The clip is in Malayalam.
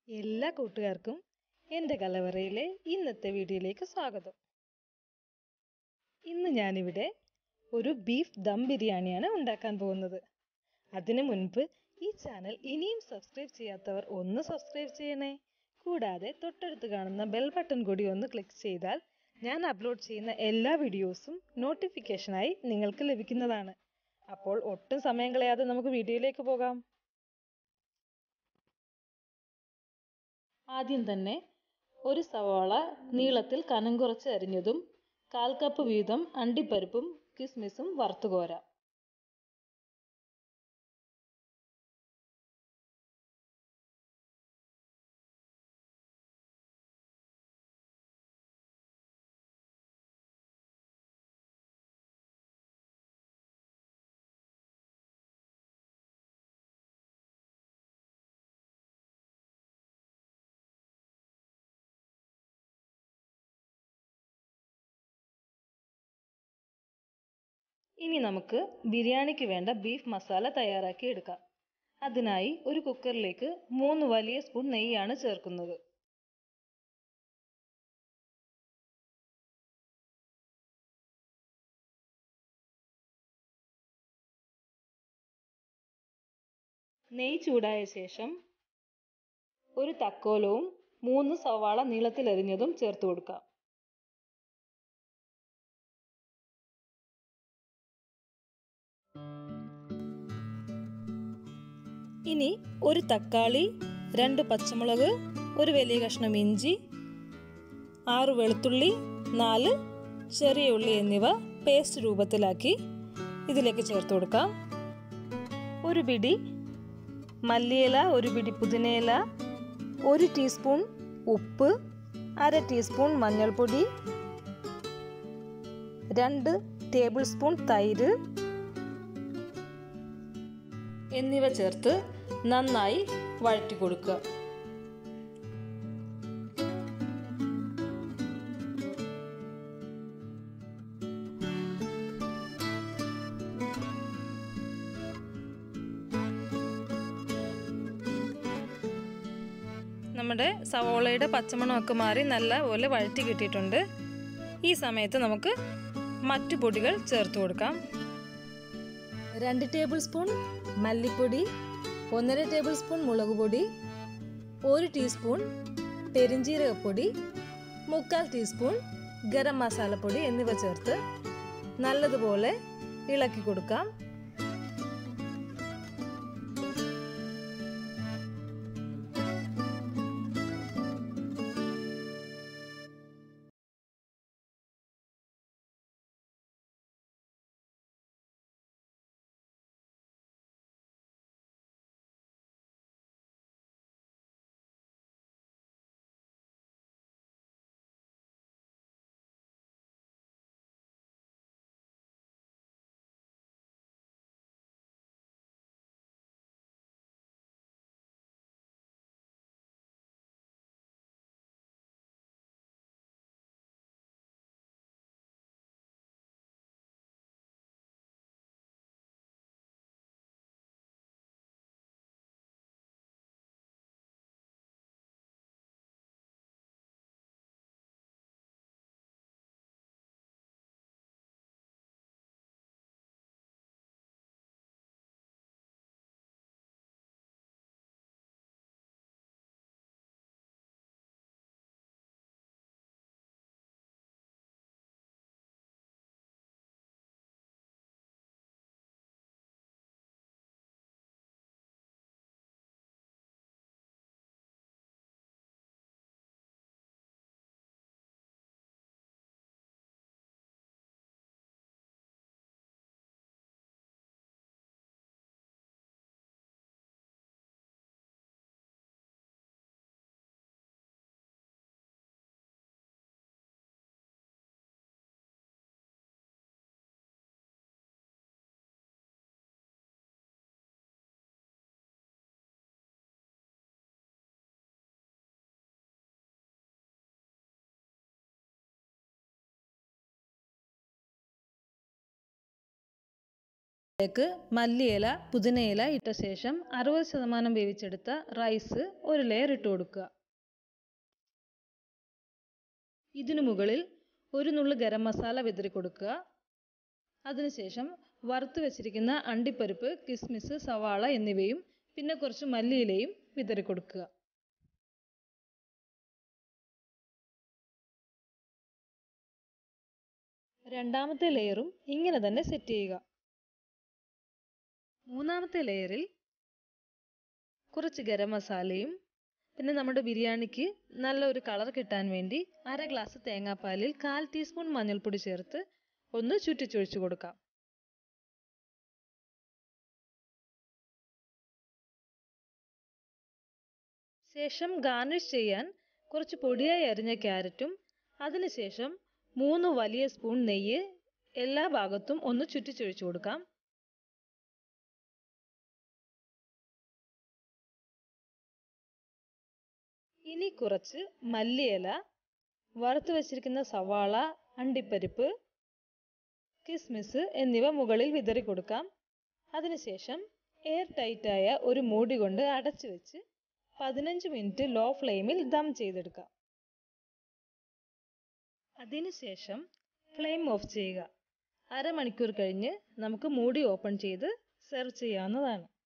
എല്ലാ കൂട്ടുകാർക്കും എൻ്റെ കലവറയിലെ ഇന്നത്തെ വീഡിയോയിലേക്ക് സ്വാഗതം ഇന്ന് ഞാനിവിടെ ഒരു ബീഫ് ദം ബിരിയാണിയാണ് ഉണ്ടാക്കാൻ പോകുന്നത് അതിനു മുൻപ് ഈ ചാനൽ ഇനിയും സബ്സ്ക്രൈബ് ചെയ്യാത്തവർ ഒന്ന് സബ്സ്ക്രൈബ് ചെയ്യണേ കൂടാതെ തൊട്ടടുത്ത് കാണുന്ന ബെൽ ബട്ടൺ കൂടി ഒന്ന് ക്ലിക്ക് ചെയ്താൽ ഞാൻ അപ്ലോഡ് ചെയ്യുന്ന എല്ലാ വീഡിയോസും നോട്ടിഫിക്കേഷനായി നിങ്ങൾക്ക് ലഭിക്കുന്നതാണ് അപ്പോൾ ഒട്ടും സമയം കളയാതെ നമുക്ക് വീഡിയോയിലേക്ക് പോകാം ആദ്യം തന്നെ ഒരു സവാള നീളത്തിൽ കനം കുറച്ച് അരിഞ്ഞതും കാൽ കപ്പ് വീതം അണ്ടിപ്പരിപ്പും കിസ്മിസും വറുത്തു കോരാം ഇനി നമുക്ക് ബിരിയാണിക്ക് വേണ്ട ബീഫ് മസാല തയ്യാറാക്കി എടുക്കാം അതിനായി ഒരു കുക്കറിലേക്ക് മൂന്ന് വലിയ സ്പൂൺ നെയ്യാണ് ചേർക്കുന്നത് നെയ്യ് ചൂടായ ശേഷം ഒരു തക്കോലവും മൂന്ന് സവാള നീളത്തിലരിഞ്ഞതും ചേർത്ത് കൊടുക്കാം ഇനി ഒരു തക്കാളി രണ്ട് പച്ചമുളക് ഒരു വലിയ കഷ്ണം ഇഞ്ചി ആറ് വെളുത്തുള്ളി നാല് ചെറിയ ഉള്ളി എന്നിവ പേസ്റ്റ് രൂപത്തിലാക്കി ഇതിലേക്ക് ചേർത്ത് കൊടുക്കാം ഒരു പിടി മല്ലിയില ഒരു പിടി പുതിനയില ഒരു ടീസ്പൂൺ ഉപ്പ് അര ടീസ്പൂൺ മഞ്ഞൾപ്പൊടി രണ്ട് ടേബിൾ സ്പൂൺ തൈര് എന്നിവ ചേർത്ത് നന്നായി വഴറ്റി കൊടുക്കുക നമ്മുടെ സവോളയുടെ പച്ചമണമൊക്കെ മാറി നല്ല പോലെ വഴറ്റി കിട്ടിയിട്ടുണ്ട് ഈ സമയത്ത് നമുക്ക് മറ്റു പൊടികൾ ചേർത്ത് കൊടുക്കാം രണ്ട് ടേബിൾ സ്പൂൺ മല്ലിപ്പൊടി ഒന്നര ടേബിൾ സ്പൂൺ മുളക് പൊടി ഒരു ടീസ്പൂൺ പെരിഞ്ജീരകപ്പൊടി മുക്കാൽ ടീസ്പൂൺ ഗരം മസാലപ്പൊടി എന്നിവ ചേർത്ത് നല്ലതുപോലെ ഇളക്കി കൊടുക്കാം ഇതിലേക്ക് മല്ലിയില പുതിനയില ഇട്ട ശേഷം അറുപത് ശതമാനം വേവിച്ചെടുത്ത റൈസ് ഒരു ലെയർ ഇട്ട് കൊടുക്കുക ഇതിനു മുകളിൽ ഒരു നുള്ളു ഗരം മസാല വിതറി കൊടുക്കുക അതിനുശേഷം വറുത്ത് വെച്ചിരിക്കുന്ന അണ്ടിപ്പരിപ്പ് കിസ്മിസ് സവാള എന്നിവയും പിന്നെ കുറച്ച് മല്ലിയിലയും വിതറി കൊടുക്കുക രണ്ടാമത്തെ ലെയറും ഇങ്ങനെ തന്നെ സെറ്റ് ചെയ്യുക മൂന്നാമത്തെ ലെയറിൽ കുറച്ച് ഗരം മസാലയും പിന്നെ നമ്മുടെ ബിരിയാണിക്ക് നല്ല ഒരു കളർ കിട്ടാൻ വേണ്ടി അര ഗ്ലാസ് തേങ്ങാപ്പാലിൽ കാൽ ടീസ്പൂൺ മഞ്ഞൾപ്പൊടി ചേർത്ത് ഒന്ന് ചുറ്റിച്ചൊഴിച്ചു കൊടുക്കാം ശേഷം ഗാർണിഷ് ചെയ്യാൻ കുറച്ച് പൊടിയായി അരിഞ്ഞ ക്യാരറ്റും അതിനുശേഷം മൂന്ന് വലിയ സ്പൂൺ നെയ്യ് എല്ലാ ഭാഗത്തും ഒന്ന് ചുറ്റിച്ചൊഴിച്ചു കൊടുക്കാം ഇനി കുറച്ച് മല്ലിയില വറുത്ത് വെച്ചിരിക്കുന്ന സവാള അണ്ടിപ്പരിപ്പ് കിസ്മിസ് എന്നിവ മുകളിൽ വിതറി കൊടുക്കാം അതിനുശേഷം എയർ ടൈറ്റായ ഒരു മൂടി കൊണ്ട് അടച്ചു വെച്ച് പതിനഞ്ച് മിനിറ്റ് ലോ ഫ്ലെയിമിൽ ദം ചെയ്തെടുക്കാം അതിനുശേഷം ഫ്ലെയിം ഓഫ് ചെയ്യുക അരമണിക്കൂർ കഴിഞ്ഞ് നമുക്ക് മൂടി ഓപ്പൺ ചെയ്ത് സെർവ് ചെയ്യാവുന്നതാണ്